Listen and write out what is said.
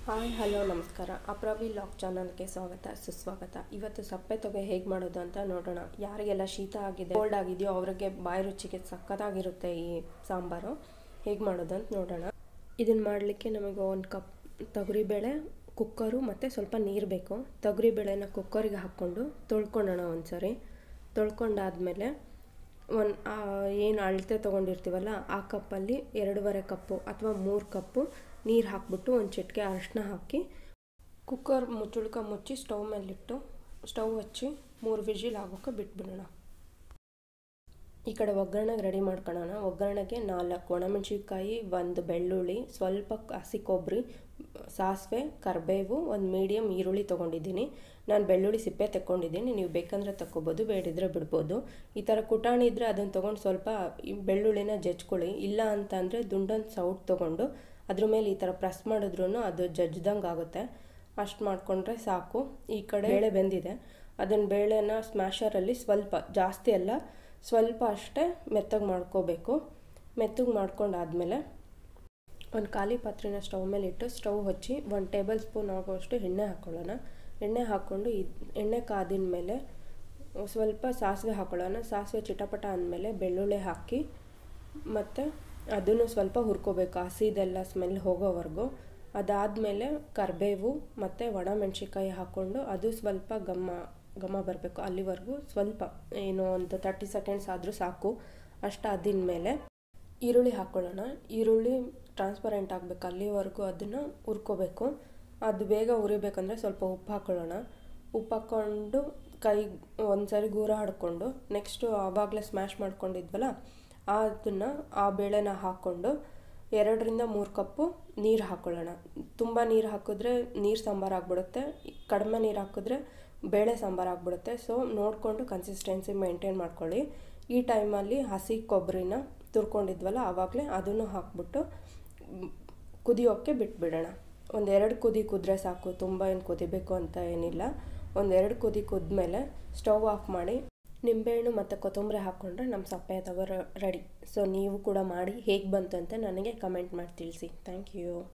hi hello ನಮಸ್ಕಾರ ಅಪ್ರವಿ lock ಚಾನಲ್ಗೆ ಸ್ವಾಗತ ಸುಸ್ವಾಗತ ಇವತ್ತು ಸಪ್ಪೆ ತೊಗೆ ಹೇಗೆ ಮಾಡೋದು ಅಂತ ನೋಡೋಣ ಯಾರಿಗೆಲ್ಲ ಶೀತ ಆಗಿದೆ ಕೋಲ್ಡ್ ಆಗಿದೆಯೋ ಅವರಿಗೆ ಬಾಯಿ ರುಚಿಗೆ ಸಕ್ಕತ್ತಾಗಿರುತ್ತೆ ಈ ಸಾಂಬಾರು ಹೇಗೆ ಮಾಡೋದು ಅಂತ ನೋಡೋಣ ಇದನ್ನು ಮಾಡಲಿಕ್ಕೆ ನಮಗೆ ಒಂದು ಕಪ್ ತೊಗರಿಬೇಳೆ ಕುಕ್ಕರು ಮತ್ತು ಸ್ವಲ್ಪ ನೀರು ಬೇಕು ತೊಗರಿಬೇಳೆನ ಕುಕ್ಕರಿಗೆ ಹಾಕ್ಕೊಂಡು ತೊಳ್ಕೊಳ್ಳೋಣ ಒಂದು ಸರಿ ತೊಳ್ಕೊಂಡಾದಮೇಲೆ ಒಂದು ಏನು ಅಳತೆ ತೊಗೊಂಡಿರ್ತೀವಲ್ಲ ಆ ಕಪ್ಪಲ್ಲಿ ಎರಡೂವರೆ ಕಪ್ಪು ಅಥವಾ ಮೂರು ಕಪ್ಪು ನೀರು ಹಾಕ್ಬಿಟ್ಟು ಒಂದು ಚಿಟಿಕೆ ಅರಿಶಿನ ಹಾಕಿ ಕುಕ್ಕರ್ ಮುಚ್ಚುಳ್ಕ ಮುಚ್ಚಿ ಸ್ಟವ್ ಮೇಲಿಟ್ಟು ಸ್ಟವ್ ಹಚ್ಚಿ ಮೂರು ವಿಜಿಲ್ ಆಗೋಕೆ ಬಿಟ್ಬಿಡೋಣ ಈ ಕಡೆ ಒಗ್ಗರಣೆಗೆ ರೆಡಿ ಮಾಡ್ಕೊಳ್ಳೋಣ ಒಗ್ಗರಣೆಗೆ ನಾಲ್ಕು ಒಣಮೆಣಸಿನ್ಕಾಯಿ ಒಂದು ಬೆಳ್ಳುಳ್ಳಿ ಸ್ವಲ್ಪ ಹಸಿ ಕೊಬ್ಬರಿ ಸಾಸಿವೆ ಕರಿಬೇವು ಒಂದು ಮೀಡಿಯಮ್ ಈರುಳ್ಳಿ ತೊಗೊಂಡಿದ್ದೀನಿ ನಾನು ಬೆಳ್ಳುಳ್ಳಿ ಸಿಪ್ಪೆ ತೆಕ್ಕೊಂಡಿದ್ದೀನಿ ನೀವು ಬೇಕಂದರೆ ತಕ್ಕೋಬೋದು ಬೇಡಿದ್ರೆ ಬಿಡ್ಬೋದು ಈ ಥರ ಕುಟಾಣಿ ಇದ್ದರೆ ಅದನ್ನು ತೊಗೊಂಡು ಸ್ವಲ್ಪ ಈ ಬೆಳ್ಳುಳ್ಳಿನ ಜಜ್ಕೊಳ್ಳಿ ಇಲ್ಲ ಅಂತ ಅಂದರೆ ದುಂಡೊಂದು ಸೌಟ್ ತೊಗೊಂಡು ಅದ್ರ ಮೇಲೆ ಈ ಥರ ಪ್ರೆಸ್ ಮಾಡಿದ್ರೂ ಅದು ಜಜ್ದಂಗೆ ಆಗುತ್ತೆ ಅಷ್ಟು ಮಾಡಿಕೊಂಡ್ರೆ ಸಾಕು ಈ ಕಡೆ ಬೇಳೆ ಬೆಂದಿದೆ ಅದನ್ನು ಬೇಳೆನ ಸ್ಮ್ಯಾಶರಲ್ಲಿ ಸ್ವಲ್ಪ ಜಾಸ್ತಿ ಅಲ್ಲ ಸ್ವಲ್ಪ ಅಷ್ಟೇ ಮೆತ್ತಗೆ ಮಾಡ್ಕೋಬೇಕು ಮೆತ್ತಗೆ ಮಾಡ್ಕೊಂಡಾದಮೇಲೆ ಒಂದು ಖಾಲಿ ಪಾತ್ರೆನ ಸ್ಟವ್ ಮೇಲೆ ಇಟ್ಟು ಸ್ಟವ್ ಹಚ್ಚಿ ಒಂದು ಟೇಬಲ್ ಸ್ಪೂನ್ ಆಗೋಷ್ಟು ಎಣ್ಣೆ ಹಾಕ್ಕೊಳ್ಳೋಣ ಎಣ್ಣೆ ಹಾಕ್ಕೊಂಡು ಎಣ್ಣೆ ಕಾದಿನ ಮೇಲೆ ಸ್ವಲ್ಪ ಸಾಸಿವೆ ಹಾಕ್ಕೊಳ್ಳೋಣ ಸಾಸಿವೆ ಚಿಟಪಟ ಅಂದಮೇಲೆ ಬೆಳ್ಳುಳ್ಳಿ ಹಾಕಿ ಮತ್ತು ಅದನ್ನು ಸ್ವಲ್ಪ ಹುರ್ಕೋಬೇಕು ಹಸಿದೆಲ್ಲ ಸ್ಮೆಲ್ ಹೋಗೋವರೆಗೂ ಅದಾದಮೇಲೆ ಕರಿಬೇವು ಮತ್ತು ಒಣಮೆಣ್ಸಿನ್ಕಾಯಿ ಹಾಕ್ಕೊಂಡು ಅದು ಸ್ವಲ್ಪ ಘಮ ಘಮ ಬರಬೇಕು ಅಲ್ಲಿವರೆಗೂ ಸ್ವಲ್ಪ ಏನು ಒಂದು ತರ್ಟಿ ಸೆಕೆಂಡ್ಸ್ ಆದರೂ ಸಾಕು ಅಷ್ಟು ಮೇಲೆ ಈರುಳ್ಳಿ ಹಾಕ್ಕೊಳ್ಳೋಣ ಈರುಳ್ಳಿ ಟ್ರಾನ್ಸ್ಪರೆಂಟ್ ಆಗಬೇಕು ಅಲ್ಲಿವರೆಗೂ ಅದನ್ನು ಹುರ್ಕೋಬೇಕು ಅದು ಬೇಗ ಉರಿಬೇಕಂದ್ರೆ ಸ್ವಲ್ಪ ಉಪ್ಪು ಹಾಕ್ಕೊಳ್ಳೋಣ ಉಪ್ಪು ಹಾಕ್ಕೊಂಡು ಕೈ ಒಂದು ಸರಿ ಗೂರ ಹಾಡ್ಕೊಂಡು ನೆಕ್ಸ್ಟು ಆವಾಗಲೇ ಸ್ಮ್ಯಾಶ್ ಮಾಡ್ಕೊಂಡಿದ್ವಲ್ಲ ಅದನ್ನು ಆ ಬೇಳೆನ ಹಾಕ್ಕೊಂಡು ಎರಡರಿಂದ ಮೂರು ಕಪ್ಪು ನೀರು ಹಾಕ್ಕೊಳ್ಳೋಣ ತುಂಬ ನೀರು ಹಾಕಿದ್ರೆ ನೀರು ಸಾಂಬಾರು ಆಗಿಬಿಡುತ್ತೆ ಕಡಿಮೆ ನೀರು ಹಾಕಿದ್ರೆ ಬೇಳೆ ಸಾಂಬಾರು ಆಗಿಬಿಡುತ್ತೆ ಸೊ ನೋಡಿಕೊಂಡು ಕನ್ಸಿಸ್ಟೆನ್ಸಿ ಮೇಂಟೈನ್ ಮಾಡ್ಕೊಳ್ಳಿ ಈ ಟೈಮಲ್ಲಿ ಹಸಿ ಕೊಬ್ಬರಿನ ತುರ್ಕೊಂಡಿದ್ವಲ್ಲ ಆವಾಗಲೇ ಅದನ್ನು ಹಾಕ್ಬಿಟ್ಟು ಕುದಿಯೋಕ್ಕೆ ಬಿಟ್ಬಿಡೋಣ ಒಂದೆರಡು ಕುದಿ ಕುದ್ರೆ ಸಾಕು ತುಂಬ ಏನು ಕುದಿಬೇಕು ಅಂತ ಏನಿಲ್ಲ ಒಂದೆರಡು ಕುದಿ ಕುದ್ಮೇಲೆ ಸ್ಟವ್ ಆಫ್ ಮಾಡಿ ನಿಂಬೆಹಣ್ಣು ಮತ್ತು ಕೊತ್ತಂಬರಿ ಹಾಕ್ಕೊಂಡ್ರೆ ನಮ್ಮ ಸಪ್ಪೆ ತಗೋ ರೆಡಿ ಸೊ ನೀವು ಕೂಡ ಮಾಡಿ ಹೇಗೆ ಬಂತು ಅಂತ ನನಗೆ ಕಮೆಂಟ್ ಮಾಡಿ ತಿಳಿಸಿ ಥ್ಯಾಂಕ್ ಯು